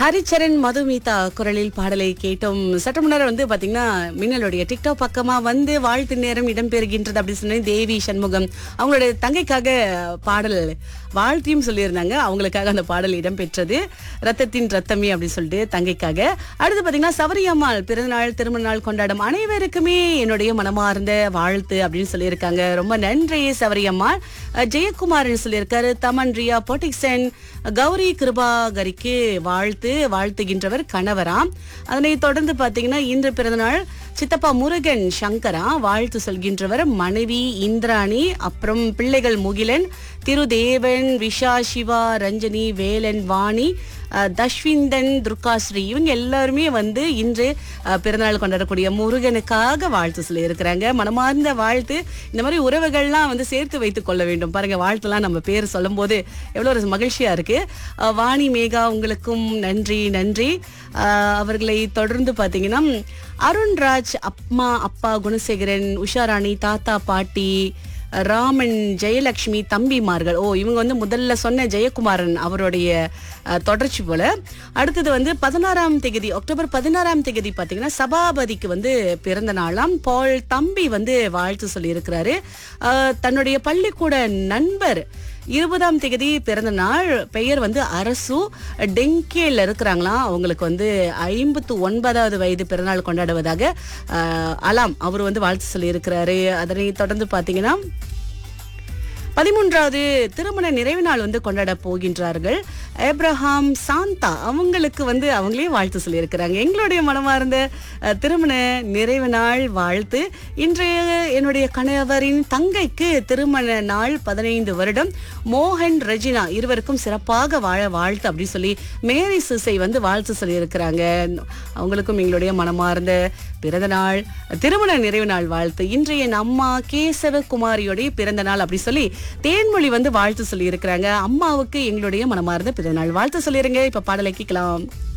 ஹரிச்சரன் மதுமிதா குரலில் பாடலை கேட்டோம் சற்று முன்னர் வந்து பாத்தீங்கன்னா மின்னலுடைய டிக்டாக் பக்கமா வந்து வாழ்த்து நேரம் இடம்பெறுகின்றது அப்படின்னு சொன்னி தேவி சண்முகம் அவங்களுடைய தங்கைக்காக பாடல் வாழ்த்தியும் சொல்லியிருந்தாங்க அவங்களுக்காக அந்த பாடல் இடம்பெற்றது ரத்தத்தின் ரத்தமே அப்படின்னு சொல்லிட்டு தங்கைக்காக அடுத்து பாத்தீங்கன்னா சபரியம்மாள் பிறந்தநாள் திருமண நாள் கொண்டாடும் அனைவருக்குமே என்னுடைய மனமார்ந்த வாழ்த்து அப்படின்னு சொல்லியிருக்காங்க ரொம்ப நன்றி சபரியம்மாள் அஹ் ஜெயக்குமாரன் சொல்லியிருக்காரு தமன் ரியா பொட்டிக்சன் கௌரி கிருபாகரிக்கு வாழ்த்து வாழ்த்துகின்றவர் கணவராம் அதனை தொடர்ந்து பாத்தீங்கன்னா இன்று பிறந்தநாள் சித்தப்பா முருகன் சங்கரா வாழ்த்து சொல்கின்றவர் மனைவி இந்திராணி அப்புறம் பிள்ளைகள் முகிலன் திருதேவன் விஷா சிவா ரஞ்சனி வேலன் வாணி அஹ், தஷ்விந்தன் துர்காஸ்ரீ இவங்க எல்லாருமே வந்து இன்று அஹ், பிறந்தநாள் கொண்டாடக்கூடிய முருகனுக்காக வாழ்த்து சொல்லி இருக்கிறாங்க மனமார்ந்த வாழ்த்து இந்த மாதிரி உறவுகள்லாம் வந்து சேர்த்து வைத்துக் கொள்ள வேண்டும் பாருங்க வாழ்த்துலாம் நம்ம பேர் சொல்லும் போது எவ்வளவு ஒரு மகிழ்ச்சியா இருக்கு அஹ், வாணி மேகா உங்களுக்கும் நன்றி நன்றி அஹ், அவர்களை தொடர்ந்து பாத்தீங்கன்னா அருண்ராஜ் அம்மா அப்பா குணசேகரன் உஷாராணி தாத்தா பாட்டி ராமன் ஜெயலட்சுமி தம்பிமார்கள் ஓ இவங்க வந்து முதல்ல சொன்ன ஜெயக்குமாரன் அவருடைய அஹ், தொடர்ச்சி போல அடுத்தது வந்து பதினாறாம் தேதி அக்டோபர் பதினாறாம் தேதி பார்த்தீங்கன்னா சபாபதிக்கு வந்து பிறந்த நாளாம் பால் தம்பி வந்து வாழ்த்து சொல்லியிருக்கிறாரு அஹ், தன்னுடைய பள்ளிக்கூட நண்பர் இருபதாம் தேதி பிறந்த நாள் பெயர் வந்து அரசு டெங்கேல இருக்கிறாங்களாம் அவங்களுக்கு வந்து ஐம்பத்து ஒன்பதாவது வயது பிறந்தநாள் கொண்டாடுவதாக அஹ், அலாம் அவர் வந்து வாழ்த்து சொல்லியிருக்கிறாரு அதனை தொடர்ந்து பார்த்தீங்கன்னா பதிமூன்றாவது திருமண நிறைவு நாள் வந்து கொண்டாட போகின்றார்கள் ஏப்ரஹாம் சாந்தா அவங்களுக்கு வந்து அவங்களே வாழ்த்து சொல்லியிருக்கிறாங்க எங்களுடைய மனமார்ந்த அஹ், திருமண நிறைவு நாள் வாழ்த்து இன்றைய என்னுடைய கணவரின் தங்கைக்கு திருமண நாள் பதினைந்து வருடம் மோகன் ரெஜினா இருவருக்கும் சிறப்பாக வாழ வாழ்த்து அப்படி சொல்லி மேரி சுசை வந்து வாழ்த்து சொல்லியிருக்கிறாங்க அவங்களுக்கும் எங்களுடைய மனமார்ந்த பிறந்த நாள் திருமண நிறைவு நாள் வாழ்த்து இன்றைய என் அம்மா கேசவ குமாரியோடைய பிறந்த நாள் அப்படி சொல்லி தேன்மொழி வந்து வாழ்த்து சொல்லி இருக்கிறாங்க அம்மாவுக்கு எங்களுடைய மனமார்ந்த பிறந்த நாள் வாழ்த்து சொல்லிருங்க இப்ப பாடலை கேட்கலாம்